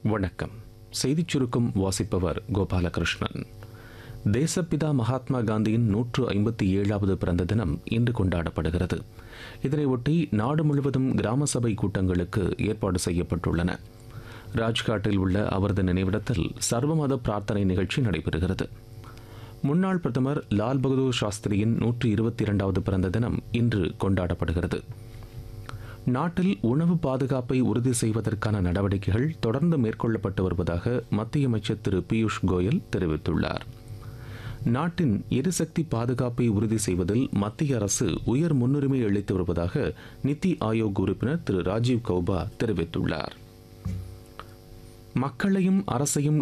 வணக்கம் செய்திச் சுருக்கம் வாசிப்பவர் கோபாலகிருஷ்ணன் தேசப்பிதா மகாத்மா காந்தியின் நூற்று ஐம்பத்தி ஏழாவது பிறந்த தினம் இன்று கொண்டாடப்படுகிறது இதனையொட்டி நாடு முழுவதும் கிராம சபை கூட்டங்களுக்கு ஏற்பாடு செய்யப்பட்டுள்ளன ராஜ்காட்டில் உள்ள அவரது நினைவிடத்தில் சர்வமத பிரார்த்தனை நிகழ்ச்சி நடைபெறுகிறது முன்னாள் பிரதமர் லால் பகதூர் சாஸ்திரியின் நூற்று இருபத்தி இரண்டாவது பிறந்த தினம் இன்று கொண்டாடப்படுகிறது நாட்டில் உணவு பாதுகாப்பை உறுதி செய்வதற்கான நடவடிக்கைகள் தொடர்ந்து மேற்கொள்ளப்பட்டு வருவதாக மத்திய அமைச்சர் திரு பியூஷ் கோயல் தெரிவித்துள்ளார் நாட்டின் எரிசக்தி பாதுகாப்பை உறுதி செய்வதில் மத்திய அரசு உயர் முன்னுரிமை அளித்து வருவதாக நித்தி ஆயோக் உறுப்பினர் திரு ராஜீவ் கௌபா தெரிவித்துள்ளார் மக்களையும் அரசையும்